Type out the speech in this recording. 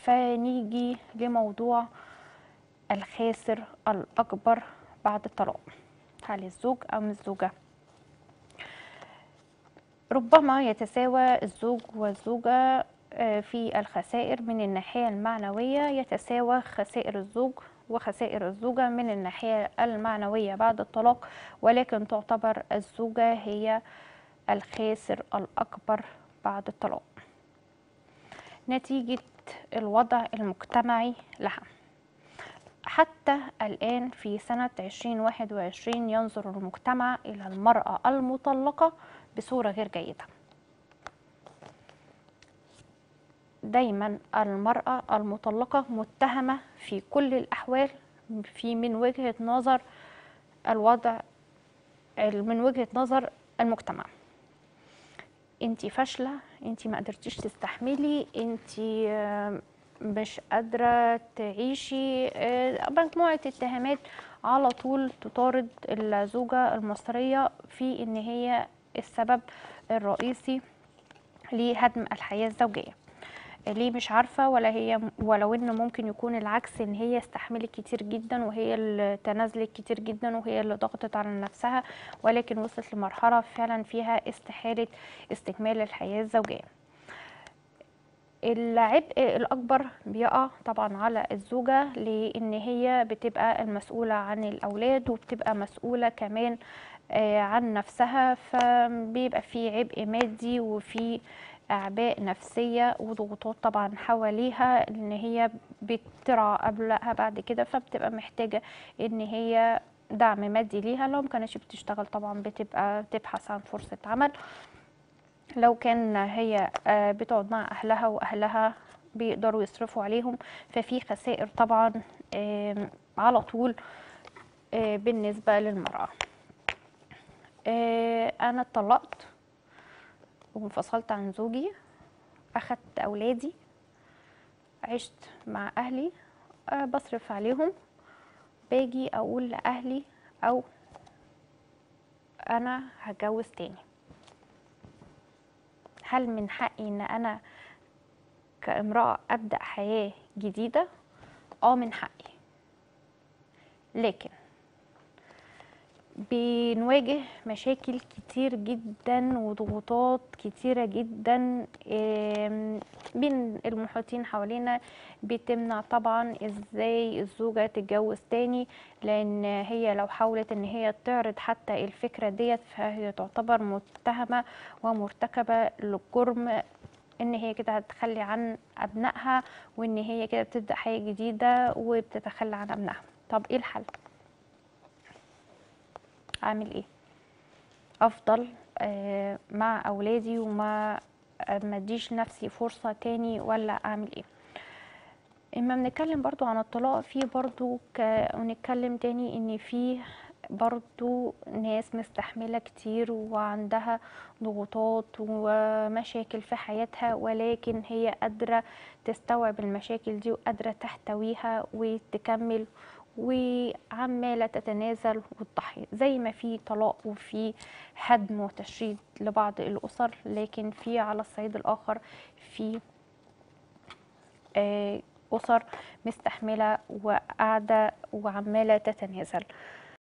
فنيجي لموضوع الخاسر الأكبر بعد الطلاق هل الزوج أم الزوجة ربما يتساوى الزوج والزوجة آه، في الخسائر من الناحية المعنوية يتساوى خسائر الزوج وخسائر الزوجة من الناحية المعنوية بعد الطلاق ولكن تعتبر الزوجة هي الخاسر الأكبر بعد الطلاق نتيجة الوضع المجتمعي لها حتى الآن في سنة 2021 ينظر المجتمع إلى المرأة المطلقة بصورة غير جيدة دايما المرأة المطلقة متهمة في كل الأحوال في من وجهة نظر الوضع من وجهة نظر المجتمع انت فاشلة انت ما قدرتيش تستحملي انت مش قادرة تعيشي آه، مجموعة اتهامات على طول تطارد الزوجة المصرية في ان هي السبب الرئيسي لهدم الحياة الزوجية ليه مش عارفة ولا هي ولو ان ممكن يكون العكس ان هي استحملت كتير جدا وهي اللي تنازلت كتير جدا وهي اللي ضغطت على نفسها ولكن وصلت لمرحلة فعلا فيها استحالة استكمال الحياة الزوجية العبء الأكبر بيقع طبعا على الزوجة لأن هي بتبقى المسؤولة عن الأولاد وبتبقى مسؤولة كمان آه، عن نفسها فبيبقى في عبء مادي وفي اعباء نفسيه وضغوطات طبعا حواليها ان هي بترعى قبلها بعد كده فبتبقى محتاجه ان هي دعم مادي ليها لو ما كانتش بتشتغل طبعا بتبقى تبحث عن فرصه عمل لو كان هي آه، بتقعد مع اهلها واهلها بيقدروا يصرفوا عليهم ففي خسائر طبعا آم، على طول آه، بالنسبه للمراه آه، انا اتطلقت وانفصلت عن زوجي اخدت اولادي عشت مع اهلي آه، بصرف عليهم باجي اقول لاهلي او انا هتجوز تاني هل من حقي ان انا كامرأة ابدأ حياة جديدة اه من حقي لكن بنواجه مشاكل كتير جدا وضغوطات كتيرة جدا آم، من المحيطين حوالينا بتمنع طبعا ازاي الزوجة تتجوز تاني لان هي لو حاولت ان هي تعرض حتى الفكرة ديت فهي تعتبر متهمة ومرتكبة للجرم ان هي كده هتتخلي عن ابنائها وان هي كده بتبدأ حياة جديدة وبتتخلى عن ابنائها طب ايه الحل اعمل ايه افضل آه، مع اولادي وما آه، ما اديش نفسي فرصة تاني ولا اعمل ايه اما بنتكلم برضو عن الطلاق في برضو ك... ونتكلم تاني ان في برضو ناس مستحملة كتير وعندها ضغوطات ومشاكل في حياتها ولكن هي قادرة تستوعب المشاكل دي وقادرة تحتويها وتكمل وعمالة تتنازل وتضحي زي ما في طلاق وفي هدم وتشريد لبعض الأسر لكن في على الصعيد الآخر في آه، أسر مستحملة وقاعدة وعمالة تتنازل